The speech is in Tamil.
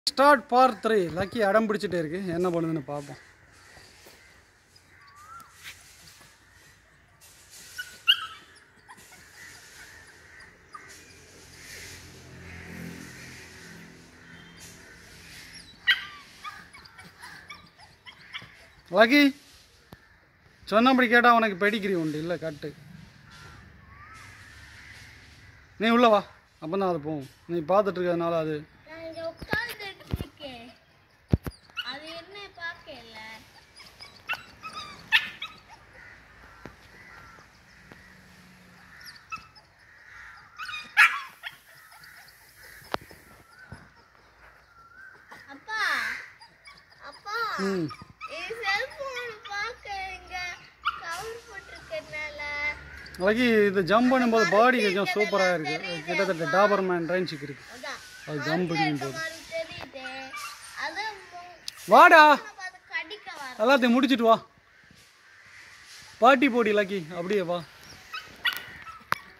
ஸ்டார்ட் பார் த்ரீ லக்கி அடம் பிடிச்சிட்டே இருக்கு என்ன பண்ணுதுன்னு பார்ப்போம் லக்கி சொன்னபடி கேட்டால் உனக்கு பெடிக்கிரி உண்டு இல்லை கட்டு நீ உள்ள வா அப்போ தான் அது போகும் நீ பார்த்துட்டு இருக்கிறதுனால அது நான் இங்க உட்கார்ந்துட்டு இருக்கேன் அது என்ன பார்க்கல அப்பா அப்பா ம் இது செல்போன் பார்க்க இங்க கவர் போட்டிருக்கறனால லக்கி இது ஜம்ப் பண்ணும்போது பாடி கொஞ்சம் சூப்பராக இருக்குது கிட்டத்தட்ட டாபர்மேன் ரேஞ்சுக்கு இருக்குது அதான் அது ஜம்ப் இருக்க பண்ணும்போது மாதிரி தெரியுது அது வாடா பார்த்து கடிக்க வர எல்லாத்தையும் முடிச்சிட்டு வா பாட்டி போடி லக்கி அப்படியே வா